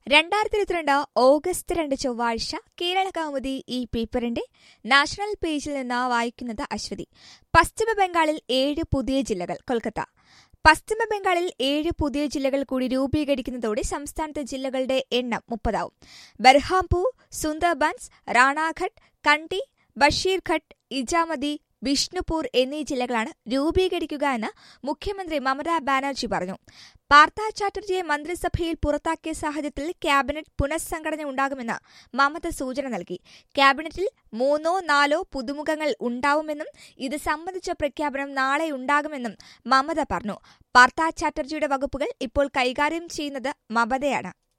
രണ്ടായിരത്തി ഇരുപത്തിരണ്ട് ഓഗസ്റ്റ് രണ്ട് ചൊവ്വാഴ്ച കേരള കൗമുദി ഈ പേപ്പറിന്റെ നാഷണൽ പേജിൽ നിന്ന് വായിക്കുന്നത് അശ്വതി പശ്ചിമ ബംഗാളിൽ ഏഴ് പുതിയ ജില്ലകൾ കൊൽക്കത്ത പശ്ചിമ ബംഗാളിൽ ഏഴ് പുതിയ ജില്ലകൾ കൂടി രൂപീകരിക്കുന്നതോടെ സംസ്ഥാനത്തെ ജില്ലകളുടെ എണ്ണം മുപ്പതാവും ബർഹാംപൂർ സുന്ദർബൻസ് റാണാഘട്ട് കണ്ടി ബഷീർഘട്ട് ഇജാമതി ബിഷ്ണുപൂർ എന്നീ ജില്ലകളാണ് രൂപീകരിക്കുക എന്ന് മുഖ്യമന്ത്രി മമതാ ബാനർജി പറഞ്ഞു പാർത്ത ചാറ്റർജിയെ മന്ത്രിസഭയിൽ പുറത്താക്കിയ സാഹചര്യത്തിൽ ക്യാബിനറ്റ് പുനഃസംഘടന ഉണ്ടാകുമെന്ന് മമത സൂചന നൽകി ക്യാബിനറ്റിൽ മൂന്നോ നാലോ പുതുമുഖങ്ങൾ ഉണ്ടാവുമെന്നും ഇത് സംബന്ധിച്ച പ്രഖ്യാപനം നാളെ ഉണ്ടാകുമെന്നും മമത പറഞ്ഞു പാർത്ത ചാറ്റർജിയുടെ വകുപ്പുകൾ ഇപ്പോൾ കൈകാര്യം ചെയ്യുന്നത് മമതയാണ്